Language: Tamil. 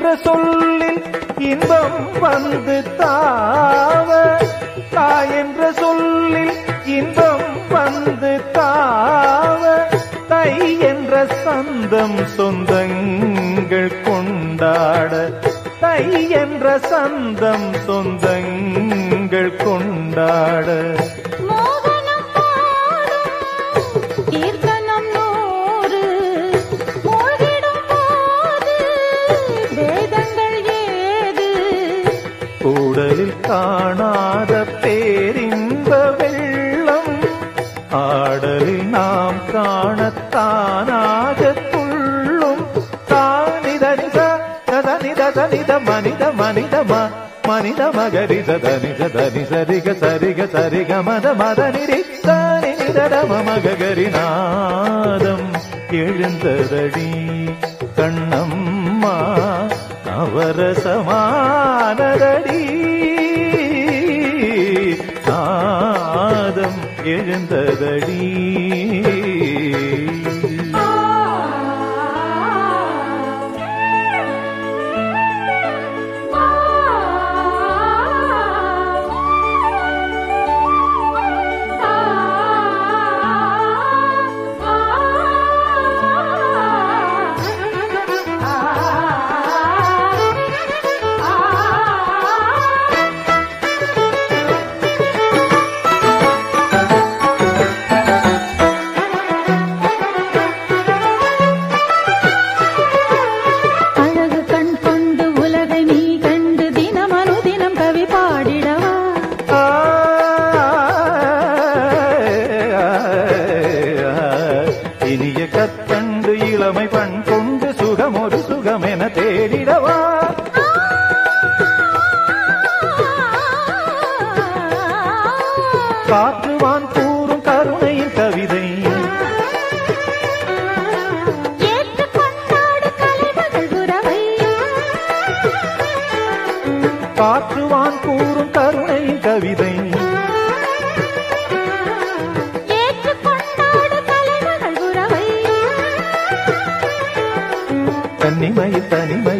என்ற சொல்லில் இன்பம் வந்து தாவ தாய் என்ற சொல்லில் இன்பம் வந்து தாவ தை என்ற சந்தம் சொந்தங்கள் கொண்டாட தை என்ற சந்தம் சொந்தங்கள் கொண்டாட மோகனம் பாடும் கீர்த்தனம் நூறு மூழ்கிடும் போது வேதங்கள் ஏது கூடலில் காணாத பேரின்ப வெள்ளம் ஆடலில் நாம் காணத்தானாக துள்ளும் தானிதனித தனித தனித மனித மனிதம மனித மகரித தனித தனி சரிக சரிக சரிக மத மத நிறித்தானி நிதடம மகரி நாதம் எழுந்ததடி கண்ணம்மா நவரசமானதடி நாதம் எழுந்ததடி அழகு கண் கொண்டு உலகை நீ கண்டு தினம் அனுதினம் கவி பாடிடவா ஆ, இனிய கற்கண்டு இளமை பண் கொண்டு சுகம் ஒரு சுகம் என தேடிடவா காற்றுவான் கூறும் கருணையின் கவிதை ஏற்று கொண்டாடு கலைமகள் உறவை காற்றுவான் கூறும் கருணையின் கவிதை ஏற்று கொண்டாடு கலைமகள் உறவை தனிமையில் தனிமை